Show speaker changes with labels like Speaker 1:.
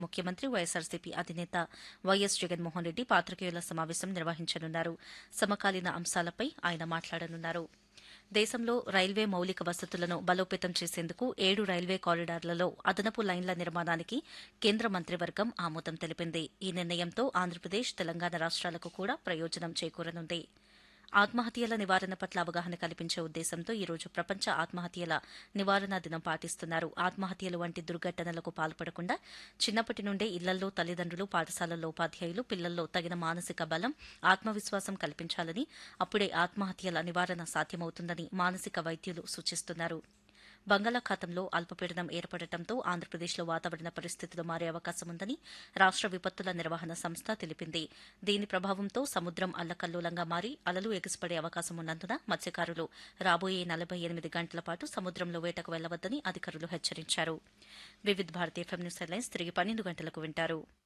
Speaker 1: ముఖ్యమంత్రి వైఎస్సార్సీపీ అధినేత వైఎస్ జగన్మోహన్ రెడ్డి పాత్రికేయుల సమావేశం నిర్వహించనున్నారు సమకాలీన అంశాలపై ఆయన మాట్లాడనున్నారు దేశంలో రైల్వే మౌలిక వసతులను బలోపేతం చేసేందుకు ఏడు రైల్వే కారిడార్లలో అదనపు లైన్ల నిర్మాణానికి కేంద్ర మంత్రివర్గం ఆమోదం తెలిపింది ఈ నిర్ణయంతో ఆంధ్రప్రదేశ్ తెలంగాణ రాష్ట్రాలకు కూడా ప్రయోజనం చేకూరనుంది ఆత్మహత్యల నివారణ పట్ల అవగాహన కల్పించే ఉద్దేశంతో ఈ రోజు ప్రపంచ ఆత్మహత్యల నివారణ దినం పాటిస్తున్నారు ఆత్మహత్యలు వంటి దుర్ఘటనలకు పాల్పడకుండా చిన్నప్పటి నుండే ఇళ్లలో తల్లిదండ్రులు పాఠశాలల్లో ఉపాధ్యాయులు పిల్లల్లో తగిన మానసిక బలం ఆత్మవిశ్వాసం కల్పించాలని అప్పుడే ఆత్మహత్యల నివారణ సాధ్యమవుతుందని మానసిక వైద్యులు సూచిస్తున్నారు బంగాళాఖాతంలో అల్పపీడనం ఏర్పడటంతో ఆంధ్రప్రదేశ్లో వాతావరణ పరిస్థితులు మారే అవకాశం ఉందని రాష్ట విపత్తుల నిర్వహణ సంస్థ తెలిపింది దీని ప్రభావంతో సముద్రం అల్లకల్లోలంగా మారి అలలు ఎగిసిపడే అవకాశం ఉన్నందున మత్స్యకారులు రాబోయే నలభై ఎనిమిది గంటల పాటు సముద్రంలో వేటకు వెళ్లవద్దని అధికారులు హెచ్చరించారు వివిధ భారతీయ ఎఫ్ఎం న్యూస్ హెడ్లైన్స్ తిరిగి పన్నెండు గంటలకు వింటారు